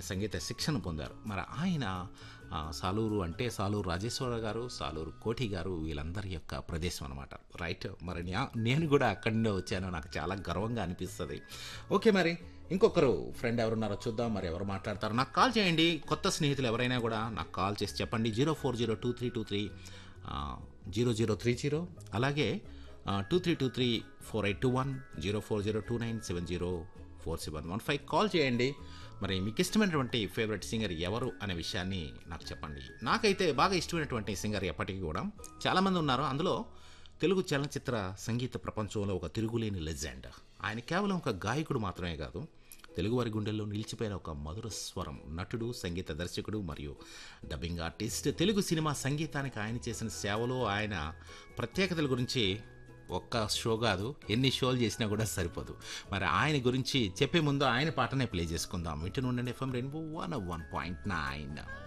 సంగీత శిక్షణ పొందారు మరి ఆయన ఆ, సాలూరు అంటే సాలూరు రాజేశ్వర గారు సాలూరు కోటి గారు వీళ్ళందరి యొక్క ప్రదేశం అనమాట రైట్ మరి న్యా- నేను కూడా అక్కడి నుండే వచ్చాను నాకు చాలా గర్వంగా అనిపిస్తుంది ఓకే మరి ఇంకొకరు ఫ్రెండ్ ఎవరున్నారో చూద్దాం మరి ఎవరు మాట్లాడతారు నాకు కాల్ చేయండి కొత్త స్నేహితులు ఎవరైనా కూడా నాకు కాల్ చేసి చెప్పండి zero four zero two three two three zero zero three zero అలాగే two three two three four eight two one zero four zero two nine seven zero four seven one five call చేయండి మరి మీకు ఇష్టమైనటువంటి favourite singer ఎవరు అనే విషయాన్ని నాకు చెప్పండి నాకైతే బాగా ఇష్టమైనటువంటి సింగర్ ఎప్పటికీ కూడా చాలామంది ఉన్నారు అందులో తెలుగు చలనచిత్ర సంగీత ప్రపంచంలో ఒక తిరుగులేని లెజెండ్ ఆయన కేవలం ఒక గాయకుడు మాత్రమే కాదు తెలుగువారి గుండెల్లో నిలిచిపోయిన ఒక మధుర స్వరం నటుడు సంగీత దర్శకుడు మరియు డబ్బింగ్ ఆర్టిస్ట్ తెలుగు సినిమా సంగీతానికి ఆయన చేసిన సేవలో ఆయన ప్రత్యేకతల గురించి ఒక్క షో కాదు ఎన్ని షోలు చేసినా కూడా సరిపోదు మరి ఆయన గురించి చెప్పే ముందు ఆయన పాటనే ప్లే చేసుకుందాం ఇటు నుండి FM rainbow one one point nine